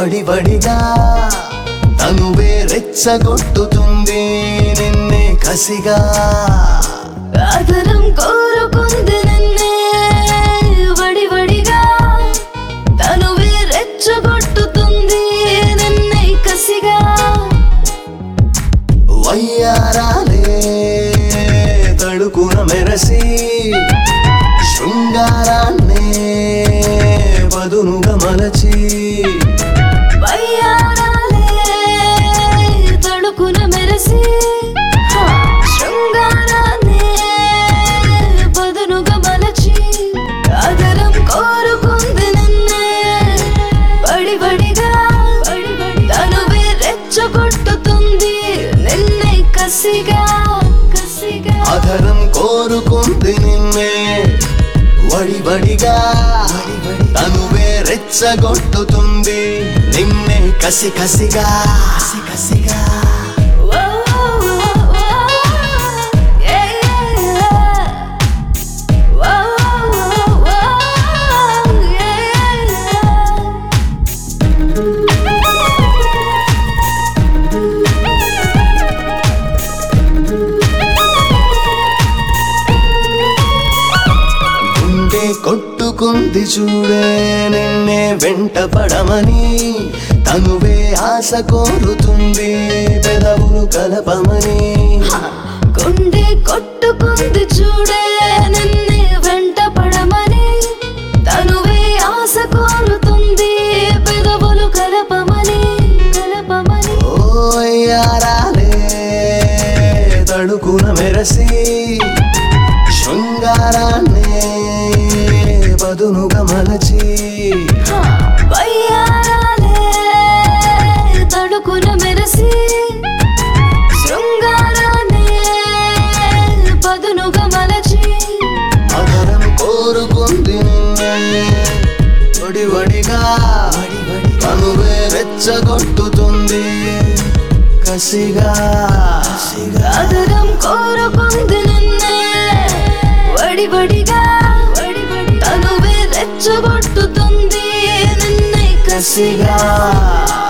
వడి వడిగా తనువే రెచ్చగొట్టుతుంది నిన్నే కసిగా ఆదరం కోరుకుంది నిన్నే వడి వడిగా తనువే రెచ్చగొట్టుతుంది నిన్నే కసిగా వయ్యారాలే తడుకున మెరసి శృంగారాన్నే వదునుగా మలచి వయ్యారాలే తడుకున మెరసి శృంగారాన్నే పదునుగా మలచి ఆదరం కోరుకుంది నిన్నే బడి బడిగా తనువే రెచ్చగొట్టుతుంది నిన్నే కసిగా కసిగా అధరం కోరుకుంది నిన్నే వడి వడిగా తనువే రెచ్చగొట్టుతుంది నిన్నే కసి కసిగా కసి కసిగా Whoa, whoa, whoa, yeah, yeah. Whoa, whoa, whoa, yeah, yeah. గుండె కొట్టుకుంది చూడే నిన్నే వెంట పడమని తనువే ఆశ కోరుతుంది పెదవులు కలపమని గుండె కొట్టుకుంది చూడే నిన్నే వెంట పడమని తనువే ఆశ కోరుతుంది పెదవులు కలపమని కలపమని ఓయారాలే తడుకున మెరసి శృంగారాన్నే బదునుగా మలచి వయ్యారాలే తడుకున మెరసి శృంగారాన్నే పదునుగా మలచి అదరం కోరుకుంది నిన్నే వడి వడిగా తనువే రెచ్చగొట్టుతుంది కసిగా ఆదరం కోరుకుంది నిన్నే వడి వడిగా తనువే రెచ్చగొట్టుతుంది నిన్నే కసిగా కసిగా